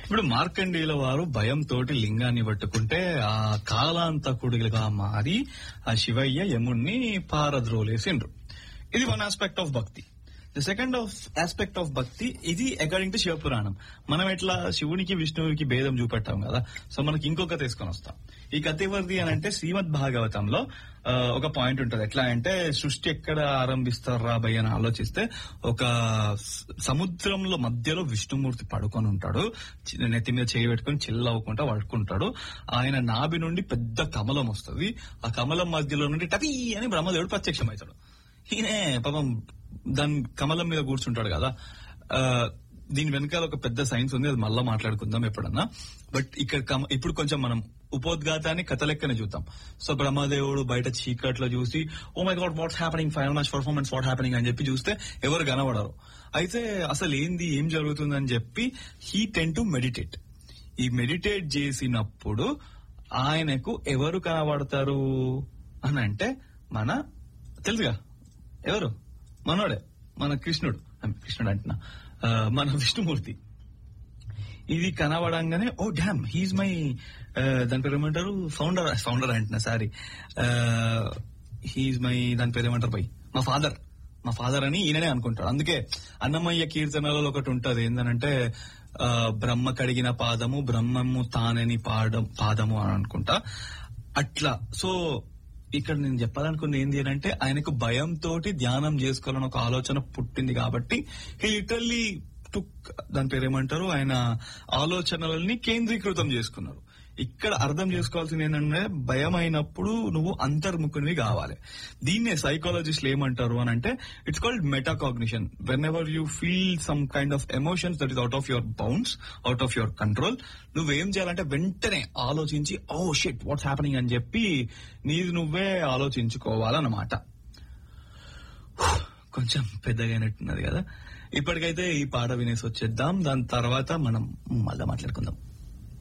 ఇప్పుడు మార్కండేయుల వారు భయంతో లింగాన్ని పట్టుకుంటే ఆ కాలాంతకుడిగా మారి ఆ శివయ్య యముణ్ణి పారద్రోలేసిండ్రు ఇది one aspect of bhakti the second of aspect of bhakti ఇది అకార్డింగ్ టు శివపురాణం మనం ఎట్లా శివునికి విష్ణువునికి భేదం చూపెట్టాం కదా సో మనకి ఇంకొక తీసుకొని వస్తాం ఈ కథ ఎవరిది అని అంటే శ్రీమద్ భాగవతంలో ఆ, ఒక పాయింట్ ఉంటుంది ఎట్లా అంటే సృష్టి ఎక్కడ ఆరంభిస్తారా భయ్ అని ఆలోచిస్తే ఒక స- సముద్రంలో మధ్యలో విష్ణుమూర్తి పడుకొని ఉంటాడు చి- నెత్తి మీద చేయి పెట్టుకొని చిల్ అవ్వకుండా పడుకుంటాడు ఆయన నాభి నుండి పెద్ద కమలం వస్తుంది ఆ కమలం మధ్యలో నుండి టపీ అని బ్రహ్మదేవుడు ప్రత్యక్షమవుతాడు ఈయనే పాపం దాని కమలం మీద కూర్చుంటాడు కదా ఆ, దీని వెనకాల ఒక పెద్ద సైన్స్ ఉంది అది మళ్ళా మాట్లాడుకుందాం ఎప్పుడన్నా బట్ ఇక్కడ కమ- ఇప్పుడు కొంచెం మనం ఉపోద్ఘాతాన్ని కథ లెక్కనే చూద్దాం సో బ్రహ్మదేవుడు బయట చీకట్లో చూసి oh my god what's happening five match performance what happening అని చెప్పి చూస్తే ఎవరు కనబడరు అయితే అసలు ఏంది ఏం జరుగుతుందని చెప్పి హీ టెన్ టు మెడిటేట్ ఈ మెడిటేట్ చేసినప్పుడు ఆయనకు ఎవరు కనబడతారు అని అంటే మన తెలుసుగా ఎవరు మనోడే మన కృష్ణుడు ఐ మీన్ కృష్ణుడు అంటున్నా ఆ, మన విష్ణుమూర్తి ఇది కనబడంగానే ఓ డ్యామ్ హీజ్ మై దాని పేరు ఏమంటారు ఫౌండర్ ఫౌండర్ అంటున్నా సారీ హీజ్ మై దాని పేరు ఏమంటారు బై మా ఫాదర్ మా ఫాదర్ అని ఈయననే అనుకుంటాడు అందుకే అన్నమయ్య కీర్తనలలో ఒకటి ఉంటది ఏంటంటే ఆ, బ్రహ్మ కడిగిన పాదము బ్రహ్మము తానని పాదం పాదము అని అనుకుంటా అట్లా సో ఇక్కడ నేను చెప్పాలనుకుంది ఏంది అని అంటే ఆయనకు భయంతో ధ్యానం చేసుకోవాలని ఒక ఆలోచన పుట్టింది కాబట్టి హీ లిటర్లీ టుక్ దాని పేరు ఏమంటారు ఆయన ఆలోచనలని కేంద్రీకృతం చేసుకున్నారు ఇక్కడ అర్థం చేసుకోవాల్సింది ఏంటంటే భయం అయినప్పుడు నువ్వు అంతర్ముఖునివి కావాలి దీన్నే సైకాలజిస్టులు ఏమంటారు అని అంటే it's called metacognition whenever you feel some kind of emotions that is out of your bounds out of your control నువ్వేం చేయాలంటే వెంటనే ఆలోచించి ఓ షిట్ వాట్స్ హ్యాపెనింగ్ అని చెప్పి నీది నువ్వే ఆలోచించుకోవాలన్నమాట కొంచెం పెద్దగా అయినట్టున్నది కదా ఇప్పటికైతే ఈ పాట వినేసి వచ్చేద్దాం దాని తర్వాత మనం మళ్ళా మాట్లాడుకుందాం